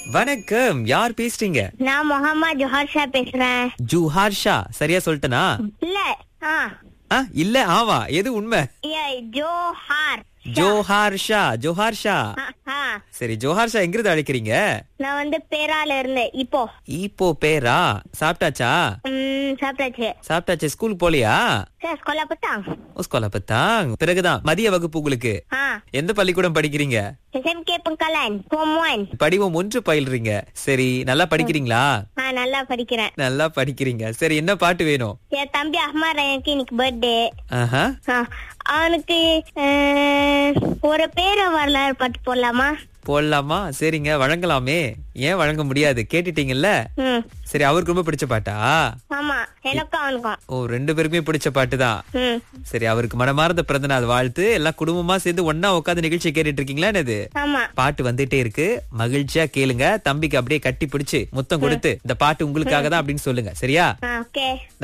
வணக்கம் யார் பேசுறீங்க நான் முகமது ஜோஹர் ஷா பேசுறேன் ஜுஹார் ஷா சரியா சொல்லிட்டனா இல்ல ஆ ஆ, இல்ல ஆவா எது உண்மை ஏ, ஜோஹார் ஜோஹார் ஷா ஜோஹார் ஷா ஆ, ஆ. சரி ஜோஹார் ஷா எங்கிருந்து அழைக்கிறீங்க நான் வந்து பேரால இருந்தேன் இப்போ இப்போ பேரா சாப்பிட்டாச்சா ம், சாப்பிட்டாச்சு சாப்பிட்டாச்சு ஸ்கூல் போலியா சார் ஸ்கூல்ல பத்தாங் ஸ்கூல்ல பத்தாங் பிறகுதான் மதிய வகுப்பு உங்களுக்கு ஆ எந்த பள்ளிக்கூடம் படிக்கிறீங்க எஸ்எம்கே பங்கலான் ஹோம் ஒன் படிவம் ஒன்று பயில்றீங்க சரி நல்லா படிக்கிறீங்களா ஆ நல்லா படிக்கிறேன் நல்லா படிக்கிறீங்க சரி என்ன பாட்டு வேணும் என் தம்பி அஹ்மத் எனக்கு இன்னைக்கு பர்த்டே ஆஹா அவனுக்கு அஹ், ஒரு பேர வரலாறு பாட்டு போடலாமா போடலாமா சரிங்க வழங்கலாமே ஏன் வழங்க முடியாது கேட்டுட்டீங்கல்ல ம் சரி அவருக்கு ரொம்ப பிடிச்ச பாட்டா ஆமா எனக்கும் அவனுக்கும் ஓ ரெண்டு பேருக்குமே பிடிச்ச பாட்டு தான் ம் சரி அவருக்கு மனமார்ந்த பிறந்த நாள் வாழ்த்து எல்லாம் குடும்பமா சேர்ந்து ஒன்னா உட்காந்து நிகழ்ச்சி கேட்டுட்டு இருக்கீங்களா என்னது ஆமா பாட்டு வந்துட்டே இருக்கு மகிழ்ச்சியா கேளுங்க தம்பிக்கு அப்படியே கட்டி பிடிச்சு முத்தம் கொடுத்து இந்த பாட்டு உங்களுக்காக தான் அப்படின்னு சொல்லுங்க சரியா ஆ ஓகே